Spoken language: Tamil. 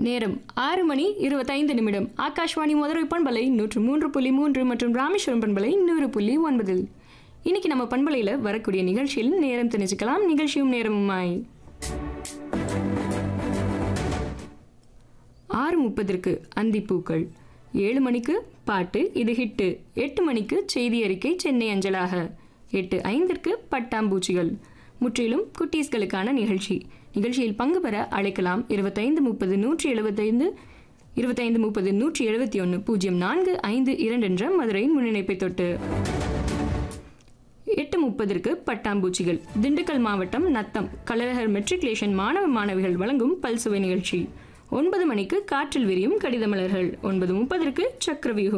நேரம் ஆறு மணி இருபத்தைந்து நிமிடம் ஆகாஷ்வாணி மதுரை பண்பலை நூற்று மூன்று புள்ளி மூன்று மற்றும் ராமேஸ்வரம் பண்பலை நூறு புள்ளி ஒன்பது இன்னைக்கு நம்ம பண்பலையில் வரக்கூடிய நிகழ்ச்சியில் நேரம் தெரிஞ்சுக்கலாம் நிகழ்ச்சியும் நேரமுமாய் ஆறு முப்பதற்கு அந்திப்பூக்கள் ஏழு மணிக்கு பாட்டு இது ஹிட்டு எட்டு மணிக்கு செய்தி அறிக்கை சென்னை அஞ்சலாக எட்டு ஐந்திற்கு பட்டாம்பூச்சிகள் முற்றிலும் குட்டீஸ்களுக்கான நிகழ்ச்சி நிகழ்ச்சியில் பங்கு பெற அழைக்கலாம் இருபத்தைந்து முப்பது நூற்றி எழுபத்தைந்து இருபத்தைந்து முப்பது நூற்றி எழுபத்தி ஒன்று பூஜ்ஜியம் நான்கு ஐந்து இரண்டு என்ற மதுரையின் முன்னிணைப்பை தொட்டு எட்டு முப்பதற்கு பட்டாம்பூச்சிகள் திண்டுக்கல் மாவட்டம் நத்தம் கலைஞர் மெட்ரிகுலேஷன் மாணவ மாணவிகள் வழங்கும் பல்சுவை நிகழ்ச்சி ஒன்பது மணிக்கு காற்றில் விரியும் கடிதமலர்கள் ஒன்பது முப்பதற்கு சக்கரவியூகம்